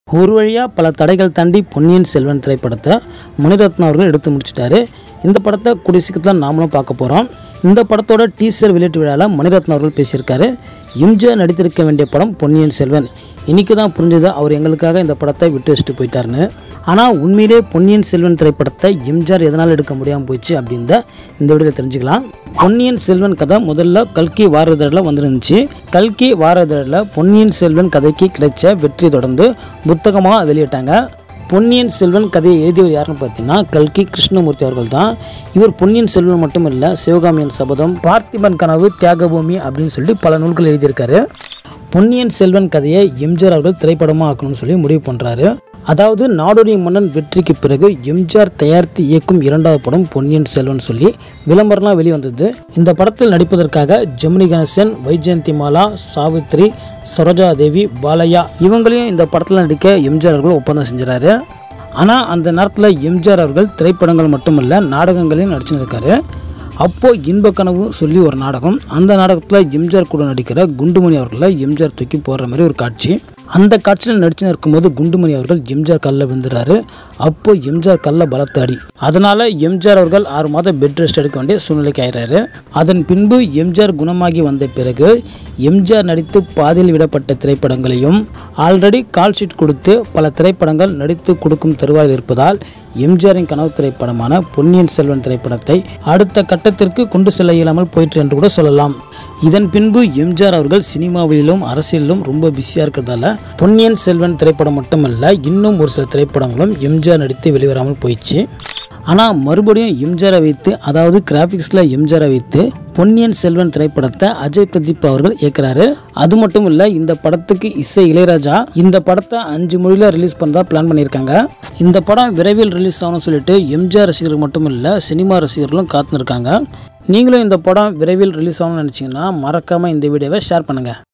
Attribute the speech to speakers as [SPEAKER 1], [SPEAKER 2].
[SPEAKER 1] ஒரு வழியாக பல தடைகள் தாண்டி பொன்னியின் செல்வன் திரைப்படத்தை மணிரத்னம் அவர்கள் எடுத்து முடிச்சிட்டாரு இந்த படத்தை கூடிய சீக்கிரத்தில் நாமளும் பார்க்க போகிறோம் இந்த படத்தோட டீசர் வெளியீட்டு விழாவில் மணிரத்னம் அவர்கள் பேசியிருக்காரு எம்ஜிஆர் நடித்திருக்க வேண்டிய படம் பொன்னியின் செல்வன் இன்னைக்கு தான் புரிஞ்சது அவர் எங்களுக்காக இந்த படத்தை விட்டு வச்சுட்டு போயிட்டாருன்னு ஆனால் உண்மையிலே பொன்னியின் செல்வன் திரைப்படத்தை எம்ஜிஆர் எதனால் எடுக்க முடியாமல் போயிடுச்சு அப்படின்னு தான் இந்த வீடியோவில் தெரிஞ்சுக்கலாம் பொன்னியின் செல்வன் கதை முதல்ல கல்கி வாரதரில் வந்துருந்துச்சு கல்கி வாரதரில் பொன்னியின் செல்வன் கதைக்கு கிடைச்ச வெற்றி தொடர்ந்து புத்தகமாக வெளியிட்டாங்க பொன்னியின் செல்வன் கதையை எழுதியவர் யாருன்னு பார்த்தீங்கன்னா கல்கி கிருஷ்ணமூர்த்தி அவர்கள் தான் இவர் பொன்னியின் செல்வன் மட்டும் இல்லை சிவகாமியின் சபதம் பார்த்திபன் கனவு தியாகபூமி அப்படின்னு சொல்லி பல நூல்கள் எழுதியிருக்காரு பொன்னியின் செல்வன் கதையை எம்ஜிஆர் அவர்கள் திரைப்படமாக ஆக்கணும்னு சொல்லி முடிவு பண்ணுறாரு அதாவது நாடோடி மன்னன் வெற்றிக்கு பிறகு எம்ஜிஆர் தயாரித்து இயக்கும் இரண்டாவது படம் பொன்னியின் செல்வன் சொல்லி விளம்பரம்லாம் வெளிவந்தது இந்த படத்தில் நடிப்பதற்காக ஜெமினி கணேசன் வைஜெயந்தி மாலா சாவித்ரி சரோஜா தேவி பாலையா இவங்களையும் இந்த படத்தில் நடிக்க எம்ஜிஆர் அவர்கள் ஒப்பந்தம் செஞ்சுறாரு ஆனால் அந்த நேரத்தில் எம்ஜிஆர் அவர்கள் திரைப்படங்கள் மட்டுமல்ல நாடகங்களையும் நடிச்சுருக்காரு அப்போ இன்ப கனவு சொல்லி ஒரு நாடகம் அந்த நாடகத்தில் எம்ஜிஆர் கூட நடிக்கிற குண்டுமணி அவர்களை எம்ஜிஆர் தூக்கி போடுற மாதிரி ஒரு காட்சி அந்த காட்சியில் நடிச்சு இருக்கும்போது குண்டுமணி அவர்கள் எம்ஜிஆர் கல்ல விழுந்துறாரு அப்போ எம்ஜிஆர் கல்ல பலத்தாடி அதனால எம்ஜிஆர் அவர்கள் ஆறு மாதம் பெட் ரெஸ்ட் எடுக்க வேண்டிய சூழ்நிலைக்கு ஆயிடுறாரு அதன் பின்பு எம்ஜிஆர் குணமாகி வந்த பிறகு எம்ஜிஆர் நடித்து பாதியில் விடப்பட்ட திரைப்படங்களையும் ஆல்ரெடி கால் ஷீட் கொடுத்து பல திரைப்படங்கள் நடித்து கொடுக்கும் தருவாயில் இருப்பதால் எம்ஜிஆரின் கனவு திரைப்படமான பொன்னியின் செல்வன் திரைப்படத்தை அடுத்த கட்டத்திற்கு கொண்டு செல்ல இயலாமல் போயிற்று என்று கூட சொல்லலாம் இதன் பின்பு எம்ஜிஆர் அவர்கள் சினிமாவிலும் அரசியலிலும் ரொம்ப பிஸியாக இருக்கிறதால பொன்னியின் செல்வன் திரைப்படம் மட்டுமல்ல இன்னும் ஒரு சில திரைப்படங்களும் எம்ஜிஆர் நடித்து வெளிவராமல் போயிடுச்சு ஆனால் மறுபடியும் எம்ஜிஆரை வைத்து அதாவது கிராஃபிக்ஸில் எம்ஜிஆரை வைத்து பொன்னியின் செல்வன் திரைப்படத்தை அஜய் பிரதீப் அவர்கள் இயக்குறாரு அது மட்டும் இல்லை இந்த படத்துக்கு இசை இளையராஜா இந்த படத்தை அஞ்சு மொழியில் ரிலீஸ் பண்ணுறதா பிளான் பண்ணியிருக்காங்க இந்த படம் விரைவில் ரிலீஸ் ஆகணும்னு சொல்லிட்டு எம்ஜிஆர் ரசிகர்கள் மட்டும் இல்லை சினிமா ரசிகர்களும் காத்துருக்காங்க நீங்களும் இந்த படம் விரைவில் ரிலீஸ் ஆகணும்னு நினச்சிங்கன்னா மறக்காமல் இந்த வீடியோவை ஷேர் பண்ணுங்கள்